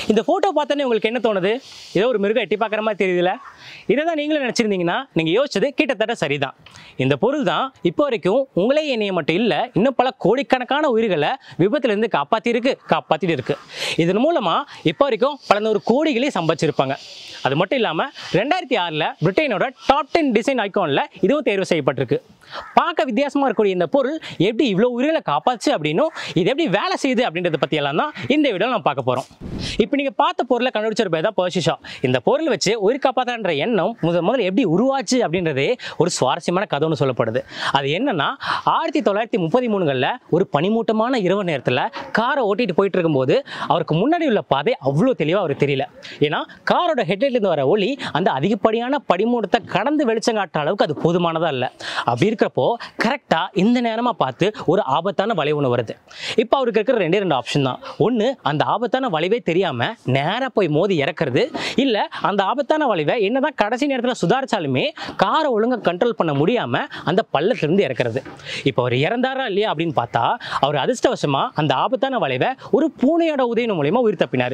இந்த ஃபோட்டோ பார்த்தோன்னே உங்களுக்கு என்ன தோணுது ஏதோ ஒரு மிருகம் எட்டி பார்க்குற மாதிரி தெரியுதுல இதை தான் நீங்களும் நினச்சிருந்தீங்கன்னா நீங்கள் யோசிச்சது கிட்டத்தட்ட சரிதான் இந்த பொருள் தான் இப்போ வரைக்கும் உங்களே என்னைய மட்டும் இல்லை இன்னும் பல கோடிக்கணக்கான உயிர்களை விபத்துலேருந்து காப்பாற்றிருக்கு காப்பாற்றிட்டு இருக்கு இதன் மூலமாக இப்போ வரைக்கும் பல நூறு கோடிகளே சம்பாதிச்சிருப்பாங்க அது மட்டும் இல்லாமல் ரெண்டாயிரத்தி ஆறில் பிரிட்டனோட டாப் டென் டிசைன் ஐகானில் இதுவும் தேர்வு செய்யப்பட்டிருக்கு பார்க்க வித்தியாசமாக இருக்கக்கூடிய இந்த பொருள் எப்படி இவ்வளோ உயிர்களை காப்பாச்சு அப்படின்னும் இது எப்படி வேலை செய்யுது அப்படின்றத பற்றியெல்லாம் தான் இந்த வீடியோவில் நம்ம பார்க்க போகிறோம் இப்போ நீங்கள் பார்த்த பொருளை கண்டுபிடிச்ச பேர் தான் பர்ஷிஷா இந்த பொருள் வச்சு உயிர் காப்பாற்றுன்ற எண்ணம் முதல் முதல்ல எப்படி உருவாச்சு அப்படின்றதே ஒரு சுவாரஸ்யமான கதை ஒன்று சொல்லப்படுது அது என்னன்னா ஆயிரத்தி தொள்ளாயிரத்தி முப்பத்தி மூணுகளில் ஒரு பனிமூட்டமான இரவு நேரத்தில் காரை ஓட்டிட்டு போயிட்டு இருக்கும்போது அவருக்கு முன்னாடி உள்ள பாதை அவ்வளோ தெளிவாக அவருக்கு தெரியல ஏன்னா காரோட ஹெட்லைட்லேருந்து வர ஒளி அந்த அதிகப்படியான படிமூட்டத்தை கடந்து வெளிச்சம் காட்டுற அளவுக்கு அது போதுமானதா இல்லை அப்படி இருக்கிறப்போ கரெக்டாக இந்த நேரமாக பார்த்து ஒரு ஆபத்தான வளைவு ஒன்று வருது இப்போ அவருக்கு இருக்கிற ரெண்டே ரெண்டு ஆப்ஷன் தான் ஒன்று அந்த ஆபத்தான வளைவே தெரியாமல் நேராக போய் மோதி இறக்குறது இல்லை அந்த ஆபத்தான வளைவை என்னதான் கடைசி நேரத்தில் சுதாரிச்சாலுமே காரை ஒழுங்காக கண்ட்ரோல் பண்ண முடியாமல் அந்த பள்ளத்திலிருந்து இறக்குறது இப்போ அவர் இறந்தாரா இல்லையா அப்படின்னு பார்த்தா அவர் அதிர்ஷ்டவசமாக அந்த ஆபத்தான வளைவை ஒரு பூனையோட உதவி மூலியமா உயிர் தப்பினார்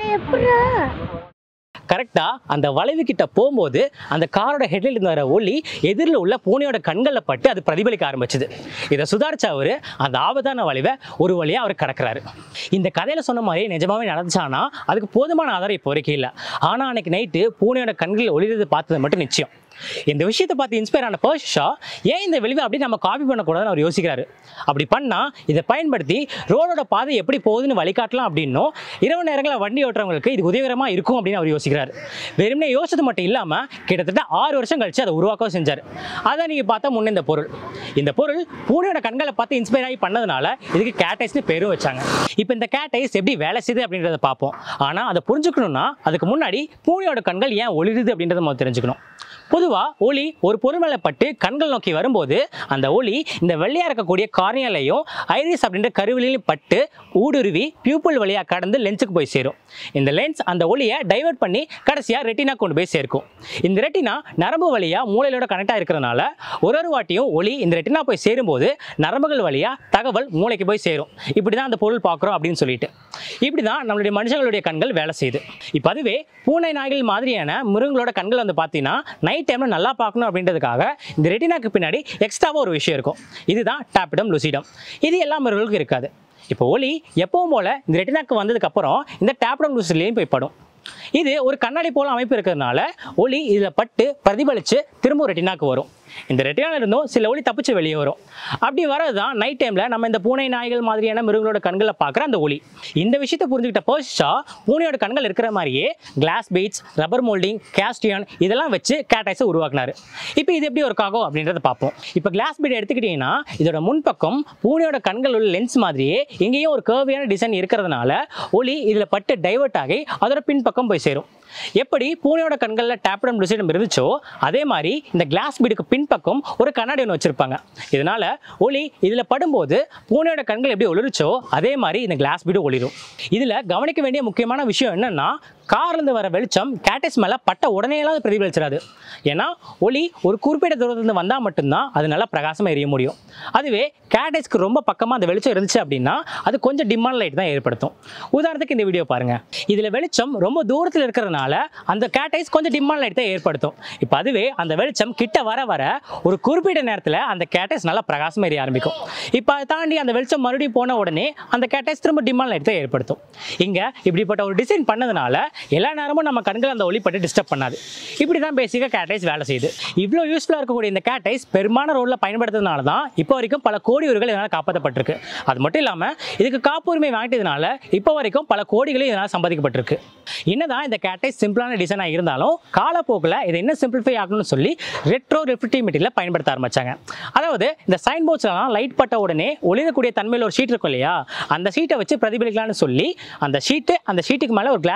கரெக்டாக அந்த வளைவு கிட்ட போகும்போது அந்த காரோட ஹெட்லைட் இருந்து வர ஒளி எதிரில் உள்ள பூனையோட கண்களில் பட்டு அது பிரதிபலிக்க ஆரம்பிச்சது இதை சுதாரிச்ச அவர் அந்த ஆபத்தான வளைவை ஒரு வழியாக அவர் கடக்குறாரு இந்த கதையில் சொன்ன மாதிரி நிஜமாவே நடந்துச்சானா அதுக்கு போதுமான ஆதாரம் இப்போ வரைக்கும் இல்லை ஆனால் அன்னைக்கு நைட்டு பூனையோட கண்களில் ஒளிர்றது பார்த்தது மட்டும் நிச்சயம் இந்த விஷயத்தை பார்த்து இன்ஸ்பயர் ஆன பர்ஷா ஏன் இந்த விளைவை அப்படியே நம்ம காப்பி பண்ணக்கூடாதுன்னு அவர் யோசிக்கிறாரு அப்படி பண்ணால் இதை பயன்படுத்தி ரோடோட பாதை எப்படி போகுதுன்னு வழிகாட்டலாம் அப்படின்னும் இரவு நேரங்களில் வண்டி ஓட்டுறவங்களுக்கு இது உதவிகரமாக இருக்கும் அப்படின்னு அவர் யோசிக்கிறார் வெறுமனே யோசிச்சது மட்டும் இல்லாமல் கிட்டத்தட்ட ஆறு வருஷம் கழிச்சு அதை உருவாக்கவும் செஞ்சார் அதை நீங்கள் பார்த்தா முன்ன இந்த பொருள் இந்த பொருள் பூனையோட கண்களை பார்த்து இன்ஸ்பயர் ஆகி பண்ணதுனால இதுக்கு கேட்டைஸ்னு பேரும் வச்சாங்க இப்போ இந்த கேட்டைஸ் எப்படி வேலை செய்யுது அப்படின்றத பார்ப்போம் ஆனால் அதை புரிஞ்சுக்கணும்னா அதுக்கு முன்னாடி பூனையோட கண்கள் ஏன் ஒளிருது அப்படின்றத நம்ம தெரிஞ்சுக்கணும் பொதுவாக ஒளி ஒரு பொருள் மேலே பட்டு கண்கள் நோக்கி வரும்போது அந்த ஒளி இந்த வெள்ளையாக இருக்கக்கூடிய கார்னியாலையும் ஐரிஸ் அப்படின்ற கருவிலையும் பட்டு ஊடுருவி பியூப்பிள் வழியாக கடந்து லென்ஸுக்கு போய் சேரும் இந்த லென்ஸ் அந்த ஒளியை டைவர்ட் பண்ணி கடைசியாக ரெட்டினா கொண்டு போய் சேர்க்கும் இந்த ரெட்டினா நரம்பு வழியாக மூளையோட கனெக்டாக இருக்கிறதுனால ஒரு ஒரு வாட்டியும் ஒளி இந்த ரெட்டினா போய் சேரும்போது நரம்புகள் வழியாக தகவல் மூளைக்கு போய் சேரும் இப்படி தான் அந்த பொருள் பார்க்குறோம் அப்படின்னு சொல்லிட்டு இப்படி தான் நம்மளுடைய மனுஷங்களுடைய கண்கள் வேலை செய்யுது இப்போ அதுவே பூனை நாய்கள் மாதிரியான மிருகங்களோட கண்கள் வந்து பார்த்தீங்கன்னா நைட் டைமில் நல்லா பார்க்கணும் அப்படின்றதுக்காக இந்த ரெட்டினாக்கு பின்னாடி எக்ஸ்ட்ராவாக ஒரு விஷயம் இருக்கும் இதுதான் டாப்பிடம் லுசிடம் இது எல்லா மிருகங்களுக்கும் இருக்காது இப்போ ஒளி எப்பவும் போல் இந்த ரெட்டினாக்கு வந்ததுக்கப்புறம் இந்த டாப்பிடம் லுசிட்லேயும் போய் படும் இது ஒரு கண்ணாடி போல அமைப்பு இருக்கிறதுனால ஒளி இதில் பட்டு பிரதிபலித்து திரும்ப ரெட்டினாக்கு வரும் இந்த ரெட்டினால இருந்தும் சில ஒளி தப்பிச்சு வெளியே வரும் அப்படி வரது தான் நைட் டைமில் நம்ம இந்த பூனை நாய்கள் மாதிரியான மிருகங்களோட கண்களை பார்க்குற அந்த ஒளி இந்த விஷயத்தை புரிஞ்சுக்கிட்ட பர்ஷா பூனையோட கண்கள் இருக்கிற மாதிரியே கிளாஸ் பீட்ஸ் ரப்பர் மோல்டிங் கேஸ்டியான் இதெல்லாம் வச்சு கேட்டைஸை உருவாக்குனாரு இப்போ இது எப்படி ஒர்க் ஆகும் அப்படின்றத பார்ப்போம் இப்போ கிளாஸ் பீட் எடுத்துக்கிட்டிங்கன்னா இதோட முன்பக்கம் பூனையோட கண்கள் உள்ள லென்ஸ் மாதிரியே இங்கேயும் ஒரு கர்வியான டிசைன் இருக்கிறதுனால ஒளி இதில் பட்டு டைவர்ட் ஆகி அதோட பின்பக்கம் போய் சேரும் எப்படி பூனையோட கண்களில் டேப்டம் லுசிடம் இருந்துச்சோ அதே மாதிரி இந்த கிளாஸ் பீடுக்கு பின்பக்கம் ஒரு கண்ணாடி ஒன்று வச்சிருப்பாங்க இதனால ஒளி இதில் படும்போது பூனையோட கண்கள் எப்படி ஒளிருச்சோ அதே மாதிரி இந்த கிளாஸ் பீடு ஒளிரும் இதில் கவனிக்க வேண்டிய முக்கியமான விஷயம் என்னன்னா கார்லேருந்து வர வெளிச்சம் கேட்டஸ் மேலே பட்ட உடனேலாம் அது பிரதிபலிச்சிடாது ஏன்னா ஒளி ஒரு குறிப்பிட்ட தூரத்துலேருந்து வந்தால் மட்டும்தான் அது நல்லா பிரகாசமாக எரிய முடியும் அதுவே கேட்டஸ்க்கு ரொம்ப பக்கமாக அந்த வெளிச்சம் இருந்துச்சு அப்படின்னா அது கொஞ்சம் டிமாண்ட் லைட் தான் ஏற்படுத்தும் உதாரணத்துக்கு இந்த வீடியோ பாருங்க இதில் வெளிச்சம் ரொம்ப தூரத்தில் இருக்கிறதுனால அந்த கேட்டைஸ் கொஞ்சம் டிமாண்ட் லைட் தான் ஏற்படுத்தும் இப்போ அதுவே அந்த வெளிச்சம் கிட்ட வர வர ஒரு குறிப்பிட்ட நேரத்தில் அந்த கேட்டைஸ் நல்லா பிரகாசமாக எரிய ஆரம்பிக்கும் இப்போ அதை தாண்டி அந்த வெளிச்சம் மறுபடியும் போன உடனே அந்த கேட்டைஸ் திரும்ப டிமாண்ட் லைட் தான் ஏற்படுத்தும் இங்கே இப்படிப்பட்ட ஒரு டிசைன் பண்ணதுனால எல்லா நேரமும் நம்ம கண்கள் அந்த ஒளிப்பட்டு டிஸ்டர்ப் பண்ணாது இப்படி தான் பேசிக்காக கேட்டைஸ் வேலை செய்யுது இவ்வளோ யூஸ்ஃபுல்லாக இருக்கக்கூடிய இந்த கேட்டைஸ் பெரும்பாலான ரோலில் பயன்படுத்துறதுனால தான் இப்போ வரைக்கும் பல கோடி உயிர்கள் இதனால் காப்பாற்றப்பட்டிருக்கு அது மட்டும் இல்லாமல் இதுக்கு காப்புரிமை வாங்கிட்டதுனால இப்போ வரைக்கும் பல கோடிகளும் இதனால் சம்பாதிக்கப்பட்டிருக்கு என்னதான் இந்த கேட்டைஸ் சிம்பிளான டிசைனாக இருந்தாலும் காலப்போக்கில் இதை என்ன சிம்பிளிஃபை ஆகணும்னு சொல்லி ரெட்ரோ ரிஃப்ளெக்டிவ் மெட்டீரியல் பயன்படுத்த ஆரம்பிச்சாங்க அதாவது இந்த சைன் போர்ட்ஸ்லாம் லைட் பட்ட உடனே ஒளிரக்கூடிய தன்மையில் ஒரு ஷீட் இருக்கும் இல்லையா அந்த ஷீட்டை வச்சு பிரதிபலிக்கலாம்னு சொல்லி அந்த ஷீட்டு அந்த ஷீட்டுக்கு மேலே ஒரு கிளாஸ் இருக்கிற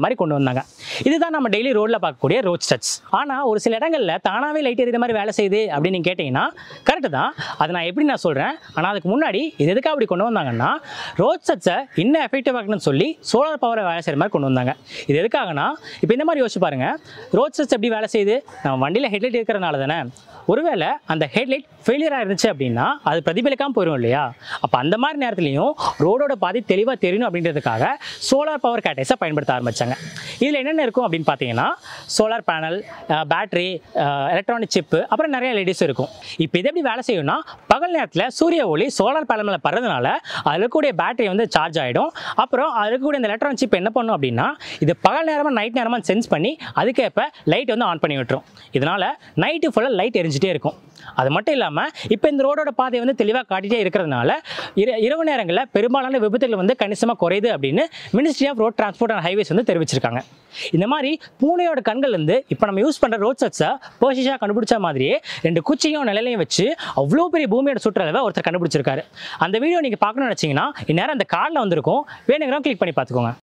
மாதிரி கொண்டு வந்தாங்க இதுதான் நம்ம டெய்லி ரோட்டில் பார்க்கக்கூடிய ரோட் ஸ்டட்ஸ் ஆனால் ஒரு சில இடங்களில் தானாகவே லைட் எரியுற மாதிரி வேலை செய்யுது அப்படின்னு நீங்கள் கேட்டிங்கன்னா கரெக்டு தான் அதை நான் எப்படி நான் சொல்கிறேன் ஆனால் அதுக்கு முன்னாடி இது எதுக்காக அப்படி கொண்டு வந்தாங்கன்னா ரோட் ஸ்டட்ஸை இன்னும் எஃபெக்டிவ் ஆகணும்னு சொல்லி சோலார் பவரை வேலை செய்கிற மாதிரி கொண்டு வந்தாங்க இது எதுக்காகனா இப்போ இந்த மாதிரி யோசிச்சு பாருங்க ரோட் ஸ்டட்ஸ் எப்படி வேலை செய்யுது நம்ம வண்டியில் ஹெட்லைட் இருக்கிறனால தானே ஒருவேளை அந்த ஹெட்லைட் ஃபெயிலியராக இருந்துச்சு அப்படின்னா அது பிரதிபலிக்காமல் போயிடும் இல்லையா அப்போ அந்த மாதிரி நேரத்துலையும் ரோடோட பாதை தெளிவாக தெரியணும் அப்படின்றதுக்காக சோலார் பவர் கேட்டைஸை பயன்படுத்த ஆரம்பித்தாங்க இதில் என்னென்ன இருக்கும் அப்படின்னு பார்த்தீங்கன்னா solar panel battery electronic chip அப்புறம் நிறைய லேடிஸ் இருக்கும் இப்போ இது எப்படி வேலை செய்யும்னா பகல் நேரத்தில் சூரிய ஒளி சோலார் பேனல் மேலே படுறதுனால அதில் இருக்கக்கூடிய பேட்டரி வந்து சார்ஜ் ஆகிடும் அப்புறம் அதில் இருக்கக்கூடிய இந்த எலக்ட்ரானிக் சிப் என்ன பண்ணும் அப்படின்னா இது பகல் நேரமாக நைட் நேரமாக சென்ஸ் பண்ணி அதுக்கேற்ப லைட் வந்து ஆன் பண்ணி விட்டுரும் இதனால் நைட்டு ஃபுல்லாக லைட் எரிஞ்சிட்டே இருக்கும் அது மட்டும் இல்லாமல் இப்போ இந்த ரோடோட பாதை வந்து தெளிவாக காட்டிகிட்டே இருக்கிறதுனால இர இரவு நேரங்களில் பெரும்பாலான விபத்துகள் வந்து கணிசமாக குறையுது அப்படின்னு ministry of road transport and highways வந்து தெரிவிச்சிருக்காங்க இந்த மாதிரி பூனையோட கண்கள் வந்து இப்போ நம்ம யூஸ் பண்ணுற ரோட் சட்ஸை பர்சிஷாக கண்டுபிடிச்ச மாதிரியே ரெண்டு குச்சியும் நிலையிலையும் வச்சு அவ்வளோ பெரிய பூமியோட சுற்றளவை ஒருத்தர் கண்டுபிடிச்சிருக்காரு அந்த வீடியோ நீங்கள் பார்க்கணும்னு நினச்சிங்கன்னா இந்நேரம் அந்த கார்டில் வந்திருக்கும் வேணுங்கிறோம் கிளிக் பண்ணி பார்த்துக்கோங்க